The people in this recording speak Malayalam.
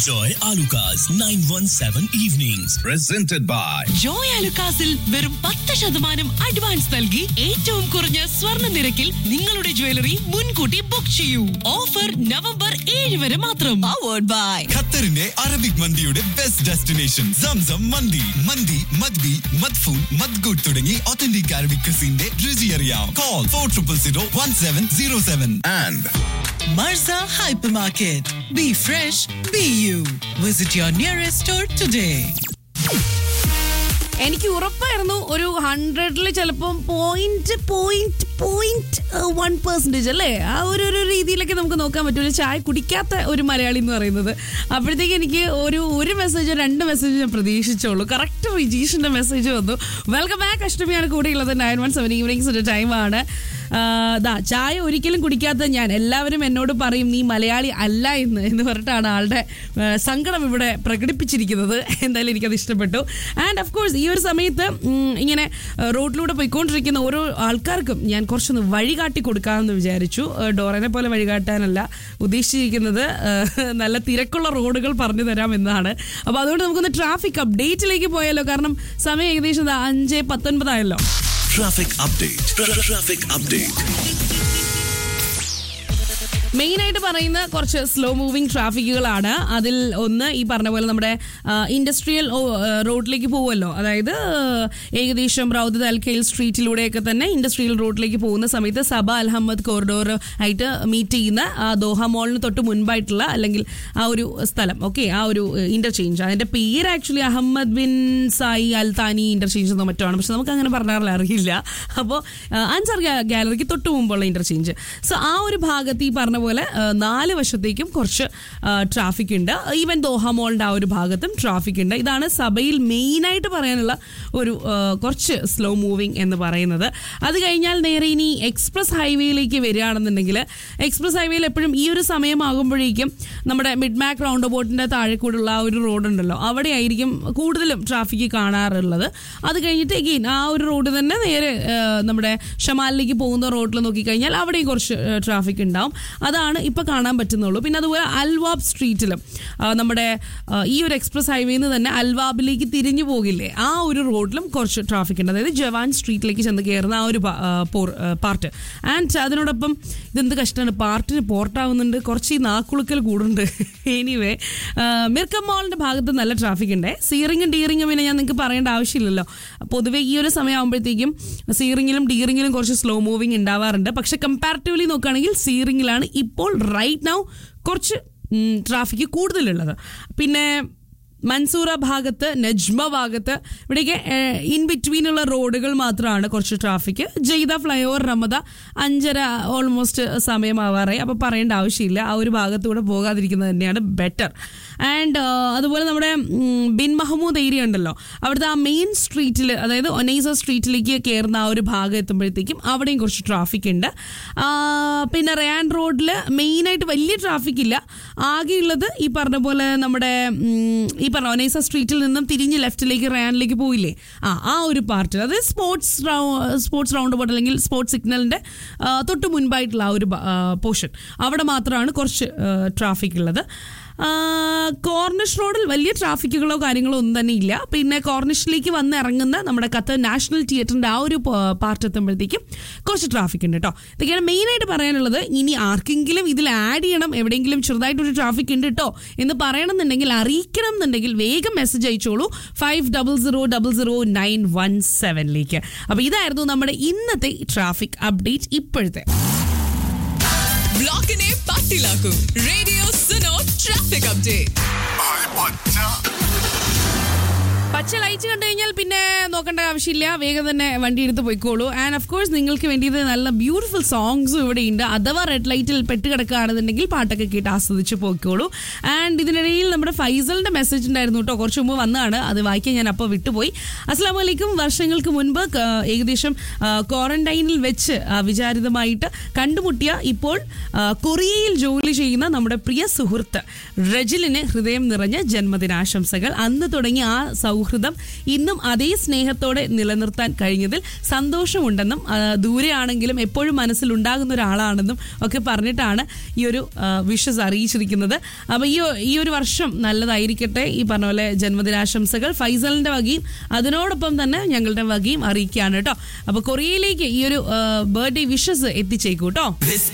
Enjoy Alucard's 917 evenings. Presented by Joy അലുക്കാസിൽ വെറും പത്ത് ശതമാനം അഡ്വാൻസ് നൽകി ഏറ്റവും കുറഞ്ഞ സ്വർണ്ണ നിരക്കിൽ നിങ്ങളുടെ ജ്വല്ലറി മുൻകൂട്ടി ബുക്ക് ചെയ്യൂ ഓഫർ നവംബർ ഏഴ് വരെ മാത്രം പവേർഡ് ബൈ ഖത്തറിന്റെ അറബിക് മന്തിയുടെ ബെസ്റ്റ് ഡെസ്റ്റിനേഷൻ സംസം മന്തി മന്തി മദ്ബി മദ്ഫൂൺ മദ്ഗുഡ് തുടങ്ങി ഒത്തന്റിക് അറബിക് ക്രിസിന്റെ രുചി അറിയാം call four triple zero one seven zero seven and Marza Hypermarket. Be fresh, be you. Visit your nearest store today. എനിക്ക് ഉറപ്പായിരുന്നു ഒരു ഹൺഡ്രഡിൽ ചിലപ്പം point point point one percentage അല്ലേ ആ ഒരു ഒരു രീതിയിലൊക്കെ നമുക്ക് നോക്കാൻ പറ്റും ഒരു ചായ കുടിക്കാത്ത ഒരു മലയാളി എന്ന് പറയുന്നത് അപ്പോഴത്തേക്ക് എനിക്ക് ഒരു ഒരു മെസ്സേജോ രണ്ട് മെസ്സേജ് ഞാൻ പ്രതീക്ഷിച്ചോളൂ കറക്റ്റ് വിജീഷിന്റെ മെസ്സേജ് വന്നു വെൽക്കം ബാക്ക് അഷ്ടമിയാണ് കൂടെയുള്ളത് നയൻ വൺ സെവൻ ഈവനിങ്സിന്റെ ടൈമാണ് ദാ ചായ ഒരിക്കലും കുടിക്കാത്ത ഞാൻ എല്ലാവരും എന്നോട് പറയും നീ മലയാളി അല്ല എന്ന് എന്ന് പറഞ്ഞിട്ടാണ് ആളുടെ ആ, സങ്കടം ഇവിടെ പ്രകടിപ്പിച്ചിരിക്കുന്നത് എന്തായാലും എനിക്കത് ഇഷ്ടപ്പെട്ടു ആൻഡ് ഓഫ് കോഴ്സ് ഈ ഒരു സമയത്ത് ഉം, ഇങ്ങനെ ആ, റോഡിലൂടെ പോയിക്കൊണ്ടിരിക്കുന്ന ഓരോ ആൾക്കാർക്കും ഞാൻ കുറച്ചൊന്ന് വഴികാട്ടി കൊടുക്കാമെന്ന് വിചാരിച്ചു ആ, ഡോറനെ പോലെ വഴികാട്ടാനല്ല ഉദ്ദേശിച്ചിരിക്കുന്നത് ആ, നല്ല തിരക്കുള്ള റോഡുകൾ പറഞ്ഞു തരാം എന്നാണ് അപ്പോൾ അതുകൊണ്ട് നമുക്കൊന്ന് ട്രാഫിക് അപ്ഡേറ്റിലേക്ക് പോയാലോ കാരണം സമയം ഏകദേശം ദാ അഞ്ച് പത്തൊൻപതായല്ലോ traffic update. Tra- Traffic update. Main ആയിട്ട് പറയുന്ന കുറച്ച് സ്ലോ മൂവിങ് ട്രാഫിക്കുകളാണ് അതിൽ ഒന്ന് ഈ പറഞ്ഞ പോലെ നമ്മുടെ ഇൻഡസ്ട്രിയൽ റോഡിലേക്ക് പോകുമല്ലോ അതായത് ആ, ഏകദേശം റൗദ് അൽഖയിൽ സ്ട്രീറ്റിലൂടെയൊക്കെ തന്നെ ഇൻഡസ്ട്രിയൽ റോഡിലേക്ക് പോകുന്ന സമയത്ത് സബ അൽഹമ്മദ് കോറിഡോർ ആയിട്ട് മീറ്റ് ചെയ്യുന്ന ആ ദോഹ മോളിന് തൊട്ട് മുൻപായിട്ടുള്ള അല്ലെങ്കിൽ ആ ഒരു സ്ഥലം ഓക്കെ ആ ഒരു ഇന്റർചേഞ്ച് അതിന്റെ പേര് actually Ahmed bin Zayed Al Thani interchange എന്നോ മറ്റോ ആണ് പക്ഷെ നമുക്ക് അങ്ങനെ പറഞ്ഞാറില്ല അറിയില്ല അപ്പോൾ അൻസാർ ഗാലറിക്ക് തൊട്ട് മുമ്പുള്ള ഇന്റർചേഞ്ച് സോ ആ ഒരു ഭാഗത്ത് ഈ പറഞ്ഞ പോലെ ആ, നാല് വശത്തേക്കും കുറച്ച് ട്രാഫിക് ഉണ്ട് ഈവൻ ദോഹ മോളിന്റെ ആ ഒരു ഭാഗത്തും ട്രാഫിക് ഉണ്ട് ഇതാണ് സഭയിൽ മെയിനായിട്ട് പറയാനുള്ള ഒരു ആ, കുറച്ച് സ്ലോ മൂവിങ് എന്ന് പറയുന്നത് അത് കഴിഞ്ഞാൽ നേരെ ഇനി എക്സ്പ്രസ് ഹൈവേയിലേക്ക് വരികയാണെന്നുണ്ടെങ്കിൽ എക്സ്പ്രസ് ഹൈവേയിൽ എപ്പോഴും ഈ ഒരു സമയമാകുമ്പോഴേക്കും നമ്മുടെ മിഡ് മാക് റൗണ്ട് ബോട്ടിന്റെ താഴെ കൂടെയുള്ള ആ ഒരു റോഡ് ഉണ്ടല്ലോ അവിടെ ആയിരിക്കും കൂടുതലും ട്രാഫിക് കാണാറുള്ളത് അത് കഴിഞ്ഞിട്ട് എഗെയിൻ ആ ഒരു റോഡ് തന്നെ നേരെ ആ, നമ്മുടെ ഷമാലിലേക്ക് പോകുന്ന റോഡിൽ നോക്കിക്കഴിഞ്ഞാൽ അവിടെയും കുറച്ച് ട്രാഫിക് ഉണ്ടാവും അതാണ് ഇപ്പൊ കാണാൻ പറ്റുന്നുള്ളൂ പിന്നെ അതുപോലെ അൽവാബ് സ്ട്രീറ്റിലും ആ, നമ്മുടെ ആ, ഈ ഒരു എക്സ്പ്രസ് ഹൈവേയിൽ നിന്ന് തന്നെ അൽവാബിലേക്ക് തിരിഞ്ഞു പോകില്ലേ ആ ഒരു റോഡിലും കുറച്ച് ട്രാഫിക് ഉണ്ട് അതായത് ജവാൻ സ്ട്രീറ്റിലേക്ക് ചെന്ന് കയറുന്ന ആ ഒരു പാർട്ട് ആൻഡ് അതിനോടൊപ്പം ഇതെന്ത് കഷ്ടമാണ് പാർട്ടിന് പോർട്ടാവുന്നുണ്ട് കുറച്ച് ഈ നാക്കുളുക്കൽ കൂടുന്നുണ്ട് എനിവേ മിർക്കം മോളിന്റെ ഭാഗത്ത് നല്ല ട്രാഫിക് ഉണ്ട് സീറിങ്ങും ഡീറിങ്ങും പിന്നെ ഞാൻ നിങ്ങൾക്ക് പറയേണ്ട ആവശ്യമില്ലല്ലോ പൊതുവെ ഈ ഒരു സമയമാകുമ്പോഴത്തേക്കും സീറിങ്ങിലും ഡീറിങ്ങിലും കുറച്ച് സ്ലോ മൂവിങ് ഉണ്ടാവാറുണ്ട് പക്ഷെ കമ്പാരിറ്റീവ്ലി നോക്കുകയാണെങ്കിൽ സീറിങ്ങിലാണ് ഇപ്പോൾ റൈറ്റ് നൗ കുറച്ച് ട്രാഫിക് കൂടുതലുള്ളത് പിന്നെ മൻസൂറ ഭാഗത്ത് നജ്മ ഭാഗത്ത് ഇവിടേക്ക് ഇൻ ബിറ്റ്വീനുള്ള റോഡുകൾ മാത്രമാണ് കുറച്ച് traffic Jaidah flyover Ramada അഞ്ചര ഓൾമോസ്റ്റ് സമയമാവാറായി അപ്പോൾ പറയേണ്ട ആവശ്യമില്ല ആ ഒരു ഭാഗത്തൂടെ പോകാതിരിക്കുന്നത് തന്നെയാണ് ബെറ്റർ ആൻഡ് അതുപോലെ നമ്മുടെ ഉം, ബിൻ മഹമ്മൂദ് ഏരിയ ഉണ്ടല്ലോ അവിടുത്തെ ആ മെയിൻ സ്ട്രീറ്റിൽ അതായത് ഒനൈസ സ്ട്രീറ്റിലേക്ക് കയറുന്ന ആ ഒരു ഭാഗം എത്തുമ്പോഴത്തേക്കും അവിടെയും കുറച്ച് ട്രാഫിക് ഉണ്ട് ആ, പിന്നെ റയാൻ റോഡിൽ മെയിനായിട്ട് വലിയ ട്രാഫിക് ഇല്ല ആകെയുള്ളത് ഈ പറഞ്ഞ പോലെ നമ്മുടെ ഉം, ഈ പറഞ്ഞ ഒനൈസ സ്ട്രീറ്റിൽ നിന്നും തിരിഞ്ഞ് ലെഫ്റ്റിലേക്ക് റയാനിലേക്ക് പോയില്ലേ ആ ആ ഒരു പാർട്ട് അത് സ്പോർട്സ് സ്പോർട്സ് റൗണ്ട് ബോട്ട് അല്ലെങ്കിൽ സ്പോർട്സ് സിഗ്നലിന്റെ ആ, തൊട്ട് മുൻപായിട്ടുള്ള ആ ഒരു പോർഷൻ അവിടെ മാത്രമാണ് കുറച്ച് ട്രാഫിക് ഉള്ളത് ആ, കോർണിഷ് റോഡിൽ വലിയ ട്രാഫിക്കുകളോ കാര്യങ്ങളോ ഒന്നും തന്നെ ഇല്ല പിന്നെ കോർണിഷിലേക്ക് വന്ന് ഇറങ്ങുന്ന നമ്മുടെ ഖത്തർ നാഷണൽ തിയേറ്ററിന്റെ ആ ഒരു പാർട്ട് എത്തുമ്പോഴത്തേക്കും കുറച്ച് ട്രാഫിക് ഉണ്ട് കേട്ടോ ഇതൊക്കെയാണ് മെയിനായിട്ട് പറയാനുള്ളത് ഇനി ആർക്കെങ്കിലും ഇതിൽ ആഡ് ചെയ്യണം എവിടെയെങ്കിലും ചെറുതായിട്ടൊരു ട്രാഫിക് ഉണ്ട് കേട്ടോ എന്ന് പറയണമെന്നുണ്ടെങ്കിൽ അറിയിക്കണം എന്നുണ്ടെങ്കിൽ വേഗം മെസ്സേജ് അയച്ചോളൂ five double zero double zero nine one സെവനിലേക്ക് അപ്പോൾ ഇതായിരുന്നു നമ്മുടെ ഇന്നത്തെ ട്രാഫിക് അപ്ഡേറ്റ് ഇപ്പോഴത്തെ ബ്ലോക്കിനെ പട്ടിലാക്കും റേഡിയോ സുനോ ട്രാഫിക് അപ്ഡേറ്റ് പച്ച ലൈറ്റ് കണ്ടു കഴിഞ്ഞാൽ പിന്നെ നോക്കേണ്ട ആവശ്യമില്ല വേഗം തന്നെ വണ്ടി എടുത്ത് പോയിക്കോളൂ ആൻഡ് ഓഫ് കോഴ്സ് നിങ്ങൾക്ക് വേണ്ടിയത് നല്ല ബ്യൂട്ടിഫുൾ സോങ്സും ഇവിടെ ഉണ്ട് അഥവാ റെഡ് ലൈറ്റിൽ പെട്ട് കിടക്കുകയാണെന്നുണ്ടെങ്കിൽ പാട്ടൊക്കെ കേട്ട് ആസ്വദിച്ച് പോയിക്കോളൂ ആൻഡ് ഇതിനിടയിൽ നമ്മുടെ ഫൈസലിന്റെ മെസ്സേജ് ഉണ്ടായിരുന്നു കേട്ടോ കുറച്ച് മുമ്പ് വന്നതാണ് അത് വായിക്കാൻ ഞാൻ അപ്പോൾ വിട്ടുപോയി അസ്സാം വലൈക്കും വർഷങ്ങൾക്ക് മുൻപ് ക- ഏകദേശം ക്വാറന്റൈനിൽ വെച്ച് ആ, വിചാരിതമായിട്ട് കണ്ടുമുട്ടിയ ഇപ്പോൾ ആ, കൊറിയയിൽ ജോലി ചെയ്യുന്ന നമ്മുടെ പ്രിയ സുഹൃത്ത് റജിലിന് ഹൃദയം നിറഞ്ഞ ജന്മദിനാശംസകൾ അന്ന് തുടങ്ങിയ ആ സൗഹൃദം സൗഹൃദം ഇന്നും അതേ സ്നേഹത്തോടെ നിലനിർത്താൻ കഴിഞ്ഞതിൽ സന്തോഷമുണ്ടെന്നും ആ, ദൂരെയാണെങ്കിലും എപ്പോഴും മനസ്സിലുണ്ടാകുന്ന ഒരാളാണെന്നും ഒക്കെ പറഞ്ഞിട്ടാണ് ഈ ഒരു വിഷസ് അറിയിച്ചിരിക്കുന്നത് അപ്പോൾ ഈ ഈ ഒരു വർഷം നല്ലതായിരിക്കട്ടെ ഈ പറഞ്ഞ പോലെ ജന്മദിനാശംസകൾ ഫൈസലിന്റെ വകയും അതിനോടൊപ്പം തന്നെ ഞങ്ങളുടെ വകയും അറിയിക്കുകയാണ് കേട്ടോ അപ്പോൾ കൊറിയയിലേക്ക് ഈ ഒരു ബർത്ത്ഡേ വിഷസ് എത്തിച്ചേക്കൂ കേട്ടോ